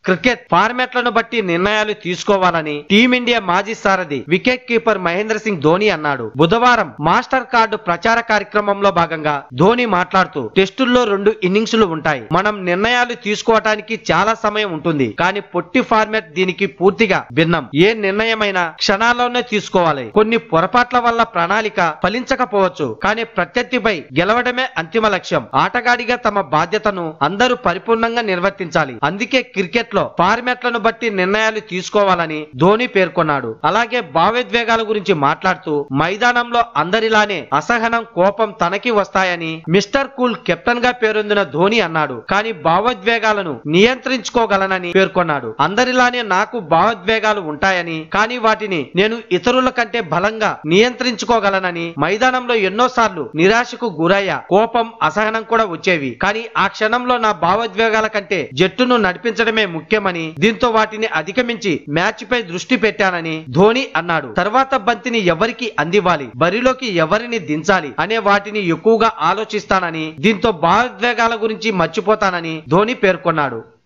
cricket ఫార్మాట్లను బట్టి నిర్ణయాలు తీసుకోవాలని టీమిండియా మాజీ సారథి వికెట్ కీపర్ మహేంద్ర సింగ్ ధోని అన్నాడు బుధవారం మాస్టర్ కార్డు ప్రచార కార్యక్రమంలో భాగంగా ధోని మాట్లాడుతూ టెస్టుల్లో రెండు ఇన్నింగ్స్లు ఉంటాయి మనం నిర్ణయాలు తీసుకోవటానికి చాలా సమయం ఉంటుంది కానీ పొట్టి ఫార్మాట్ దీనికి పూర్తిగా భిన్నం ఏ నిర్ణయమైనా క్షణాల్లోనే తీసుకోవాలి కొన్ని పొరపాట్ల వల్ల ప్రణాళిక ఫలించకపోవచ్చు కానీ ప్రత్యర్థిపై గెలవడమే అంతిమ లక్ష్యం ఆటగాడిగా తమ బాధ్యతను అందరూ పరిపూర్ణంగా నిర్వర్తించాలి అందుకే క్రికెట్ లో ఫార్మాట్లను బట్టి నిర్ణయాలు తీసుకోవాలని ధోని పేర్కొన్నాడు అలాగే భావోద్వేగాల గురించి మాట్లాడుతూ మైదానంలో అందరిలానే అసహనం కోపం తనకి వస్తాయని మిస్టర్ కూల్ కెప్టెన్ గా పేరొందిన ధోని అన్నాడు కానీ భావోద్వేగాలను నియంత్రించుకోగలనని పేర్కొన్నాడు అందరిలానే నాకు భావోద్వేగాలు ఉంటాయని కానీ వాటిని నేను ఇతరుల కంటే బలంగా నియంత్రించుకోగలనని మైదానంలో ఎన్నోసార్లు నిరాశకు గురయ్యా కోపం అసహనం కూడా వచ్చేవి కానీ ఆ క్షణంలో నా భావోద్వేగాల కంటే జట్టును నడిపించడమే ముఖ్యమని దీంతో వాటిని అధిగమించి మ్యాచ్ పై దృష్టి పెట్టానని ధోని అన్నాడు తర్వాత బంతిని ఎవరికి అందివ్వాలి బరిలోకి ఎవరిని దించాలి అనే వాటిని ఎక్కువగా ఆలోచిస్తానని దీంతో భావోద్వేగాల గురించి మర్చిపోతానని ధోని పేర్కొన్నాడు